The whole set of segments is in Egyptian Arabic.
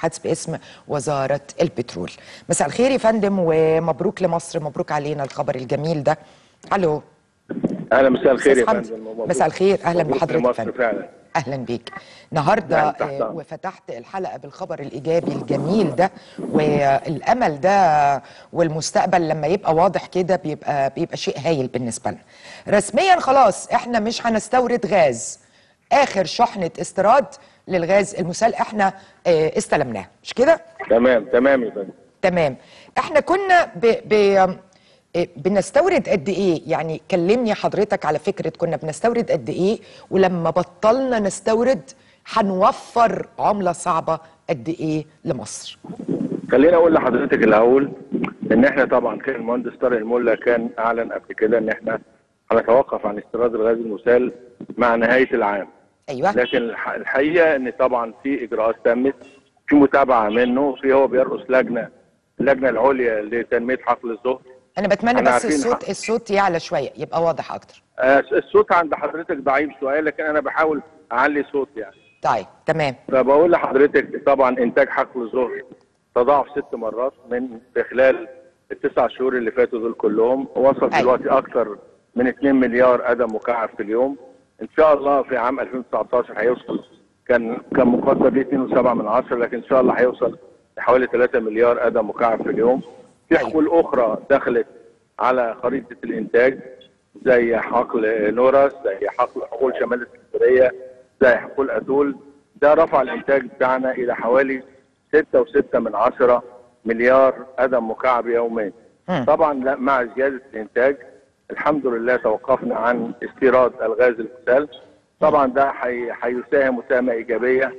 حدث باسم وزاره البترول مساء الخير يا فندم ومبروك لمصر مبروك علينا الخبر الجميل ده الو اهلا مساء الخير يا أستاذ حمدي. فندم مبروك- مساء الخير اهلا مبروك بحضرتك لمصر فندم فعلا اهلا بيك النهارده يعني تحت آه، أمرك. وفتحت الحلقه بالخبر الايجابي الجميل ده والامل ده والمستقبل لما يبقى واضح كده بيبقى بيبقى شيء هايل بالنسبه لنا رسميا خلاص احنا مش هنستورد غاز اخر شحنه استيراد للغاز المسال احنا آه، استلمناه مش كده تمام تمام يا فندم تمام احنا كنا ب... ب... إيه، بنستورد قد ايه يعني كلمني حضرتك على فكره كنا بنستورد قد ايه ولما بطلنا نستورد هنوفر عمله صعبه قد ايه لمصر خليني اقول لحضرتك الاول ان احنا طبعا كان المهندس طارق الملا كان اعلن قبل كده ان احنا هنتوقف عن استيراد الغاز المسال مع نهايه العام ايوه لكن الح- الحقيقه ان طبعا في اجراءات تمت في متابعه منه في هو بيرأس لجنه اللجنه العليا لتنميه حقل الظهر انا بتمنى احنا بس عارفين الصوت حق- الصوت يعلى شويه يبقى واضح اكتر آه، الصوت عند حضرتك ضعيف شويه لكن انا بحاول اعلي صوت يعني طيب تمام فبقول لحضرتك طبعا انتاج حقل الظهر تضاعف ست مرات من في خلال التسع شهور اللي فاتوا دول كلهم وصل أيوة. دلوقتي اكثر من 2 مليار قدم مكعب في اليوم ان شاء الله في عام 2019 هيوصل كان كان مقدر ليه 2.7 من عشرة لكن ان شاء الله هيوصل لحوالي 3 مليار قدم مكعب في اليوم في أيوة. حقول اخرى دخلت على خريطه الانتاج زي حقل نورس زي حقل حقول شمال اسكندريه زي حقول اتول ده رفع الانتاج بتاعنا الى حوالي 6.6 من عشرة مليار قدم مكعب يوميا مم. طبعا لا مع زياده الانتاج الحمد لله توقفنا عن استيراد الغاز المسال طبعا ده حي- هيساهم مساهمه ايجابيه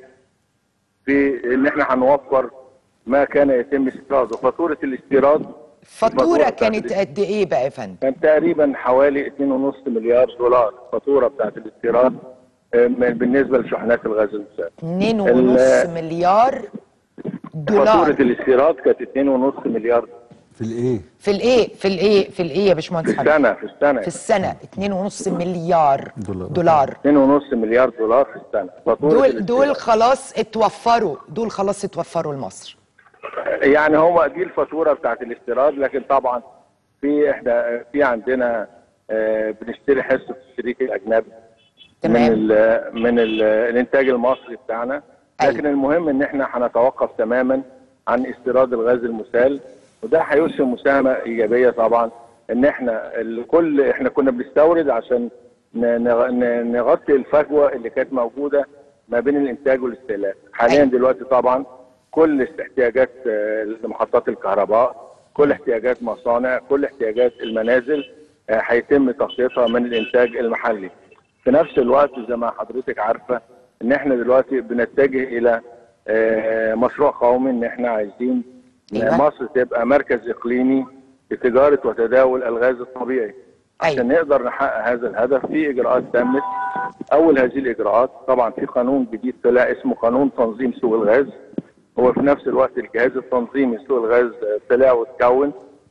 في ان احنا هنوفر ما كان يتم استيراده فاتوره الاستيراد فاتوره الفاتورة كانت بتاعت قد ايه بقى يا فندم كان تقريبا حوالي 2.5 مليار دولار فاتوره بتاعت الاستيراد آه، من- بالنسبه لشحنات الغاز المسال 2.5 مليار فاتوره دولار الاستيراد كانت 2.5 مليار في الايه؟ في الايه في الايه في الايه يا باشمهندس في حمدي السنه في السنه في السنه 2.5 مليار دولار. دولار 2.5 مليار دولار في السنه فاتوره دول الاستيراد. دول خلاص اتوفروا دول خلاص اتوفروا لمصر يعني هو دي الفاتوره بتاعت الاستيراد لكن طبعا في احنا في عندنا آه، بنشتري حصه الشريك الاجنبي من تمام. ال من ال الانتاج المصري بتاعنا أيوة. لكن المهم ان احنا هنتوقف تماما عن استيراد الغاز المسال وده هيسهم مساهمه ايجابيه طبعا ان احنا الكل احنا كنا بنستورد عشان ن- نغ- ن- نغطي الفجوه اللي كانت موجوده ما بين الانتاج والاستهلاك حاليا أيوة. دلوقتي طبعا كل احتياجات آه، محطات الكهرباء كل احتياجات مصانع كل احتياجات المنازل آه، هيتم تغطيتها من الانتاج المحلي في نفس الوقت زي ما حضرتك عارفه ان احنا دلوقتي بنتجه الى آه، مشروع قومي ان احنا عايزين إن أيوة. مصر تبقى مركز اقليمي لتجاره وتداول الغاز الطبيعي عشان أيوة. نقدر نحقق هذا الهدف في اجراءات تمت اول هذه الاجراءات طبعا في قانون جديد طلع اسمه قانون تنظيم سوق الغاز هو في نفس الوقت الجهاز التنظيمي سوق الغاز طلع واتكون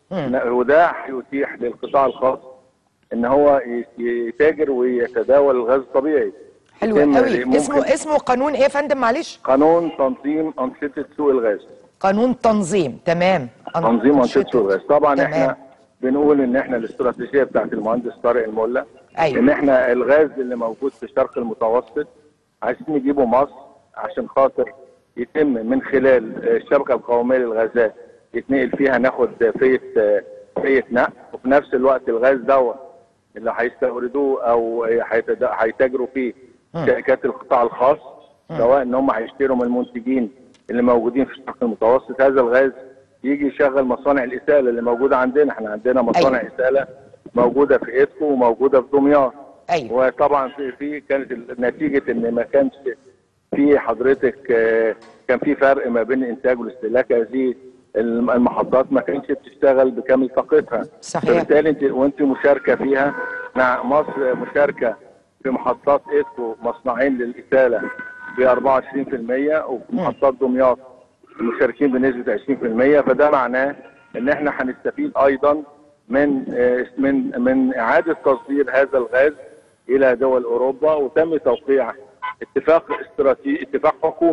وده هيتيح للقطاع الخاص ان هو يتاجر ويتداول الغاز الطبيعي حلو يتم- قوي ممكن اسمه اسمه قانون ايه يا فندم معلش قانون تنظيم انشطه سوق الغاز قانون تنظيم تمام تنظيم انشطه سوق الغاز طبعا تمام. احنا بنقول ان احنا الاستراتيجيه بتاعت المهندس طارق الملا أيوة. ان احنا الغاز اللي موجود في الشرق المتوسط عايزين نجيبه مصر عشان خاطر يتم من خلال الشبكه القوميه للغازات يتنقل فيها ناخد فيه فيه نقل وفي نفس الوقت الغاز دوت اللي هيستوردوه او هيتد- هيتاجروا فيه شركات القطاع الخاص سواء ان هم هيشتروا من المنتجين اللي موجودين في الشرق المتوسط هذا الغاز يجي يشغل مصانع الاساله اللي موجوده عندنا احنا عندنا مصانع أيوة. اساله موجوده في ايدكو وموجوده في دمياط ايوه وطبعا في في كانت ال- نتيجه ان ما كانش في حضرتك آه، كان في فرق ما بين الانتاج والاستهلاك هذه الم- المحطات ما كانتش بتشتغل بكامل طاقتها صحيح. فبالتالي انت وانت مشاركه فيها مع مصر مشاركه في محطات ايدكو مصنعين للاساله ب 24% وفي محطات دمياط المشاركين بنسبه 20% فده معناه ان احنا هنستفيد ايضا من آه، من من اعاده تصدير هذا الغاز الى دول اوروبا وتم توقيع اتفاق استراتيجي اتفاق حكومي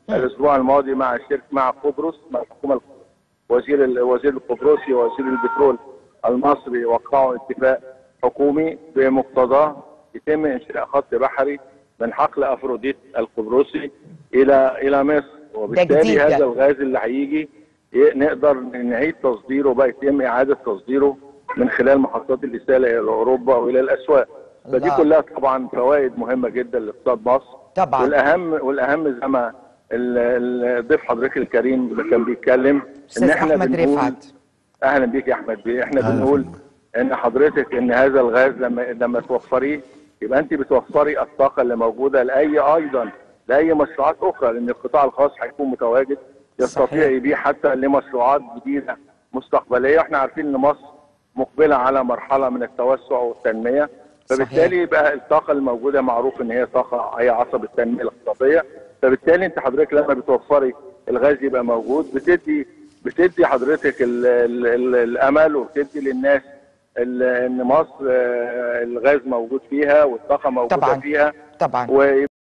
الاسبوع الماضي مع الشركه مع قبرص مع الحكومه القبرص. وزير ال- وزير القبرصي ووزير البترول المصري وقعوا اتفاق حكومي بمقتضاه يتم انشاء خط بحري من حقل افروديت القبرصي الى الى مصر جديد وبالتالي ده. هذا الغاز اللي هيجي ي- نقدر نعيد تصديره بقى يتم اعاده تصديره من خلال محطات الاساله الى اوروبا والى الاسواق فدي الله. كلها طبعا فوائد مهمه جدا لاقتصاد مصر طبعا. والاهم والاهم زي ما ال- ال- ضيف حضرتك الكريم اللي كان بيتكلم استاذ احمد رفعت اهلا بيك يا احمد بيه احنا أهلا بنقول فندم. ان حضرتك ان هذا الغاز لما لما توفريه يبقى انت بتوفري الطاقه اللي موجوده لاي ايضا لاي مشروعات اخرى لان القطاع الخاص هيكون متواجد يستطيع صحيح. يبيع حتى لمشروعات جديده مستقبليه واحنا عارفين ان مصر مقبله على مرحله من التوسع والتنميه فبالتالي يبقى الطاقه الموجوده معروف ان هي طاقه هي عصب التنميه الاقتصاديه فبالتالي انت حضرتك لما بتوفري الغاز يبقى موجود بتدي بتدي حضرتك ال ال ال الامل وبتدي للناس ال- ان مصر آه، الغاز موجود فيها والطاقه موجوده طبعا فيها طبعا و